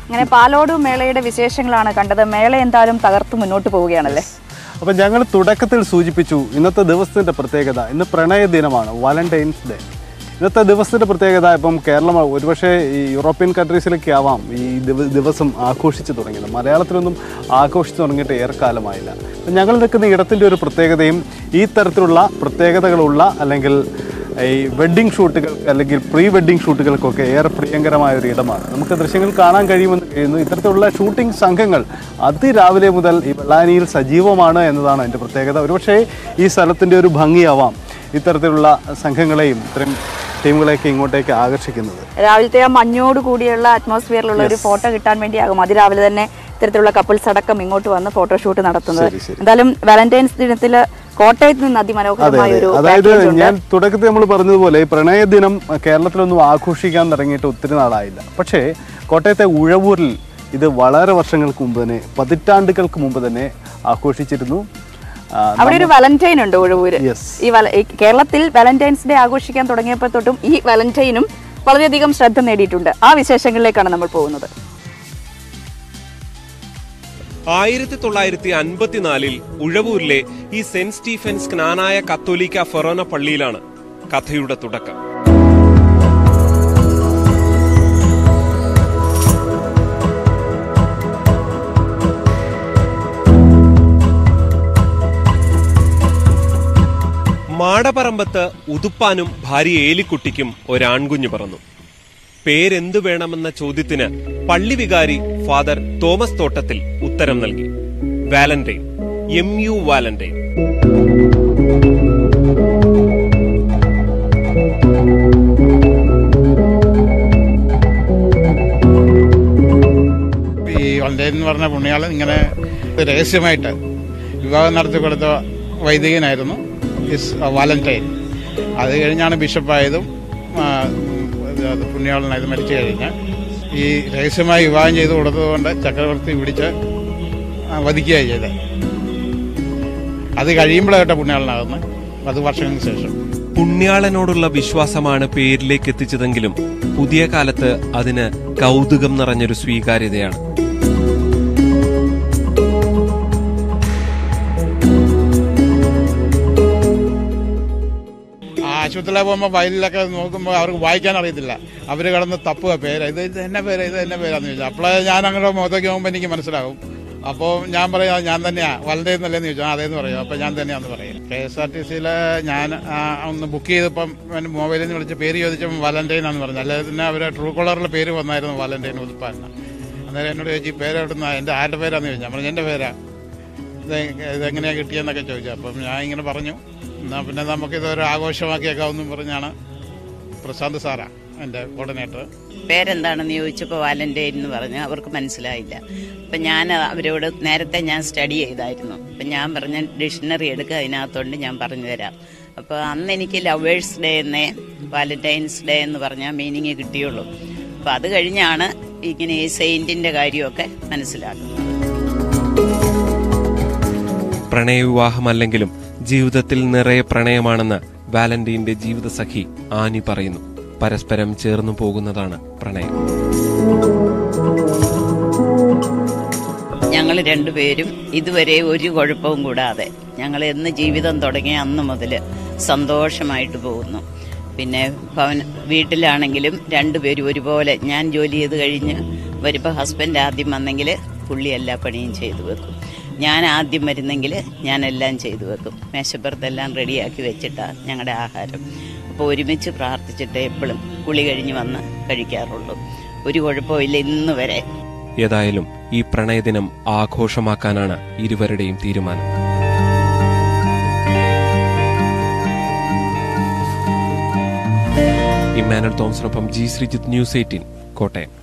അങ്ങനെ പാലോട് മേളയുടെ വിശേഷങ്ങളാണ് കണ്ടത് മേള എന്തായാലും തകർത്ത് മുന്നോട്ട് പോവുകയാണല്ലേ അപ്പം ഞങ്ങൾ തുടക്കത്തിൽ സൂചിപ്പിച്ചു ഇന്നത്തെ ദിവസത്തിൻ്റെ പ്രത്യേകത ഇന്ന് പ്രണയ ദിനമാണ് വാലന്റൈൻസ് ഡേ ഇന്നത്തെ ദിവസത്തിൻ്റെ പ്രത്യേകത ഇപ്പം കേരളം ഒരുപക്ഷെ ഈ യൂറോപ്യൻ കൺട്രീസിലൊക്കെ ആവാം ഈ ദിവ- ദിവസം ആഘോഷിച്ച് തുടങ്ങിയത് മലയാളത്തിലൊന്നും ആഘോഷിച്ച് തുടങ്ങിയിട്ട് ഏറെക്കാലമായില്ല അപ്പം ഞങ്ങൾ നിൽക്കുന്ന ഇടത്തിൻ്റെ ഒരു പ്രത്യേകതയും ഈ തരത്തിലുള്ള പ്രത്യേകതകളുള്ള അല്ലെങ്കിൽ ഈ വെഡ്ഡിംഗ് ഷൂട്ടുകൾ അല്ലെങ്കിൽ പ്രീ വെഡ്ഡിംഗ് ഷൂട്ടുകൾക്കൊക്കെ ഏറെ പ്രിയങ്കരമായ ഒരു ഇടമാണ് നമുക്ക് ദൃശ്യങ്ങൾ കാണാൻ കഴിയുമെന്ന് കഴിയുന്നു ഇത്തരത്തിലുള്ള ഷൂട്ടിംഗ് സംഘങ്ങൾ അതിരാവിലെ മുതൽ ഈ വെള്ളാനിയിൽ സജീവമാണ് എന്നതാണ് എൻ്റെ പ്രത്യേകത ഒരുപക്ഷേ ഈ സ്ഥലത്തിൻ്റെ ഒരു ഭംഗിയാവാം ഇത്തരത്തിലുള്ള സംഘങ്ങളെയും ഇത്തരം ടീമുകളെയൊക്കെ ഇങ്ങോട്ടേക്ക് ആകർഷിക്കുന്നത് രാവിലത്തെ ആ മഞ്ഞോട് കൂടിയുള്ള അറ്റ്മോസ്ഫിയറിലുള്ള ഒരു ഫോട്ടോ കിട്ടാൻ വേണ്ടിയാകും അതിരാവിലെ തന്നെ ഇത്തരത്തിലുള്ള കപ്പിൾസ് അടക്കം ഇങ്ങോട്ട് വന്ന് ഫോട്ടോഷൂട്ട് നടത്തുന്നത് ശരി, ശരി. എന്തായാലും വാലന്റൈൻസ് ദിനത്തിൽ കോട്ടയത്ത് നിന്ന് അതെ അതിമനോഹരമായ അതെ ഒരു അതായത് package ഉണ്ട്. ഞാൻ തുടക്കത്തിൽ നമ്മൾ പറഞ്ഞതുപോലെ ഈ പ്രണയ ദിനം കേരളത്തിലൊന്നും ആഘോഷിക്കാൻ തുടങ്ങിയിട്ട് ഒത്തിരി നാളായില്ല പക്ഷേ കോട്ടയത്തെ ഉഴവൂരിൽ ഇത് വളരെ വർഷങ്ങൾക്ക് മുമ്പ് തന്നെ പതിറ്റാണ്ടുകൾക്ക് മുമ്പ് തന്നെ ആഘോഷിച്ചിരുന്നു ആ, അവിടെ ഒരു വാലന്റൈൻ ഉണ്ട് ഒഴിവൂര് Yes. ഈ വല- ഈ കേരളത്തിൽ വാലന്റൈൻസ് ഡേ ആഘോഷിക്കാൻ തുടങ്ങിയപ്പോൾ തൊട്ടും ഈ വാലന്റൈനും വളരെയധികം ശ്രദ്ധ നേടിയിട്ടുണ്ട് ആ വിശേഷങ്ങളിലേക്കാണ് നമ്മൾ പോകുന്നത് ആയിരത്തി തൊള്ളായിരത്തി അൻപത്തിനാലിൽ ഉഴവൂരിലെ ഈ സെന്റ് സ്റ്റീഫൻസ് ജ്ഞാനായ കത്തോലിക്ക ഫെറോന പള്ളിയിലാണ് കഥയുടെ തുടക്കം മാടപറമ്പത്ത് ഉതുപ്പാനും ഭാര്യ ഏലിക്കുട്ടിക്കും ഒരാൺകുഞ്ഞു പറന്നു പേരെന്തു വേണമെന്ന ചോദ്യത്തിന് പള്ളി വികാരി ഫാദർ തോമസ് തോട്ടത്തിൽ ഉത്തരം നൽകി വാലന്റൈൻ എം യു വാലന്റൈൻ ഈ വണ്ടേൻ എന്ന് പറഞ്ഞ പുണ്യാളൻ ഇങ്ങനെ രഹസ്യമായിട്ട് വിവാഹം നടത്തി കൊടുത്ത വൈദികനായിരുന്നു ഇസ് വാലന്റൈൻ അത് കഴിഞ്ഞാണ് ബിഷപ്പായതും ആ, അത് പുണ്യാളനായത് മരിച്ചു കഴിഞ്ഞ് ഈ രഹസ്യമായി വിവാഹം ചെയ്ത് കൊടുത്തതുകൊണ്ട് ചക്രവർത്തി പിടിച്ച് ആ, വധിക്കുകയാണ് ചെയ്തത് അത് കഴിയുമ്പോഴാകട്ടെ പുണ്യാളനാകുന്നത് അത് വർഷങ്ങൾക്ക് ശേഷം പുണ്യാളനോടുള്ള വിശ്വാസമാണ് പേരിലേക്ക് എത്തിച്ചതെങ്കിലും പുതിയ കാലത്ത് അതിന് കൗതുകം നിറഞ്ഞൊരു സ്വീകാര്യതയാണ് ആ ആശുപത്രിയിലെ പോകുമ്പോൾ ഫയലിലൊക്കെ നോക്കുമ്പോൾ അവർക്ക് വായിക്കാൻ അറിയത്തില്ല അവർ കിടന്ന് തപ്പുക പേര് ഇത് ഇത് എന്നെ പേര് ഇത് എന്നെ പേരാന്ന് ചോദിച്ചു അപ്പോഴേ ഞാൻ അങ്ങോട്ട് മുഖത്തേക്ക് പോകുമ്പോൾ എനിക്ക് മനസ്സിലാവും അപ്പോൾ ഞാൻ പറയാം "ആ, ഞാൻ തന്നെയാ വളരെ എന്നല്ലേന്ന് ചോദിച്ചു "ആ, അതേന്ന് പറയും അപ്പോൾ ഞാൻ തന്നെയാന്ന് പറയും കെ എസ് ആർ ടി സിയിൽ ഞാൻ ആ, ഒന്ന് ബുക്ക് ചെയ്തപ്പം എൻ്റെ മൊബൈലിൽ നിന്ന് വിളിച്ച് പേര് ചോദിച്ചപ്പോൾ വാലന്റൈൻ ആണെന്ന് പറഞ്ഞു അല്ലാതെ തന്നെ അവരെ ട്രൂ കോളറിലെ പേര് വന്നായിരുന്നു വാലന്റൈൻ ഉൽപ്പാദന അന്നേരം എന്നോട് ചോദിച്ചു "ഈ പേര് എവിടുന്ന എൻ്റെ ആരുടെ പേരാന്ന് ചോദിച്ചു ഞാൻ പറഞ്ഞു എൻ്റെ പേരാ ഇത് ഇതെങ്ങനെയാണ് കിട്ടിയെന്നൊക്കെ ചോദിച്ചു അപ്പം ഞാൻ ഇങ്ങനെ പറഞ്ഞു എന്നാൽ പിന്നെ നമുക്കിതൊരു ആഘോഷമാക്കിയേക്കാവെന്നും പറഞ്ഞാണ് പ്രശാന്ത് സാറാ എൻ്റെ കോർഡിനേറ്റർ പേരെന്താണെന്ന് ചോദിച്ചപ്പോൾ വാലന്റൈൻ എന്ന് പറഞ്ഞു അവർക്ക് മനസ്സിലായില്ല അപ്പം ഞാൻ അവരോട് നേരത്തെ ഞാൻ സ്റ്റഡി ചെയ്തായിരുന്നു അപ്പം ഞാൻ പറഞ്ഞ ഡിക്ഷണറി എടുക്കുക അതിനകത്തുണ്ട് ഞാൻ പറഞ്ഞു തരാം അപ്പോൾ അന്ന് എനിക്ക് ലവേഴ്സ് ഡേ എന്നേ വാലന്റൈൻസ് ഡേ എന്ന് പറഞ്ഞ മീനിങ് കിട്ടിയുള്ളൂ അപ്പോൾ അത് കഴിഞ്ഞാണ് ഇങ്ങനെ ഈ സെയിൻറ്റിൻ്റെ കാര്യമൊക്കെ മനസ്സിലാക്കുന്നത് പ്രണയവിവാഹമല്ലെങ്കിലും ജീവിതത്തിൽ നിറയെ പ്രണയമാണെന്ന് വാലന്റീന്റെ ജീവിതസഖി ആനി പറയുന്നു പരസ്പരം ചേർന്നു പോകുന്നതാണ് പ്രണയം ഞങ്ങൾ രണ്ടുപേരും ഇതുവരെ ഒരു കുഴപ്പവും കൂടാതെ ഞങ്ങൾ എന്ന് ജീവിതം തുടങ്ങിയ അന്ന് മുതൽ സന്തോഷമായിട്ട് പോകുന്നു പിന്നെ ഭവൻ വീട്ടിലാണെങ്കിലും രണ്ടുപേരും ഒരുപോലെ ഞാൻ ജോലി ചെയ്ത് കഴിഞ്ഞ് വരുമ്പോൾ ഹസ്ബൻഡ് ആദ്യം വന്നെങ്കിൽ പുള്ളി എല്ലാ പണിയും ചെയ്തു വെക്കും ഞാൻ ആദ്യം വരുന്നെങ്കിൽ ഞാൻ എല്ലാം ചെയ്തു വെക്കും മേശപ്പുറത്തെല്ലാം റെഡിയാക്കി വെച്ചിട്ടാണ് ഞങ്ങളുടെ ആഹാരം അപ്പോൾ ഒരുമിച്ച് പ്രാർത്ഥിച്ചിട്ട് എപ്പോഴും കുളി കഴിഞ്ഞ് വന്ന് കഴിക്കാറുള്ളൂ ഒരു കുഴപ്പമില്ല ഇന്ന് വരെ ഏതായാലും ഈ പ്രണയദിനം ആഘോഷമാക്കാനാണ് ഇരുവരുടെയും തീരുമാനം ഇമ്മാനുൽ തോമസിനൊപ്പം ജി ശ്രീജിത്ത് ന്യൂസ് എയ്റ്റീൻ കോട്ടയം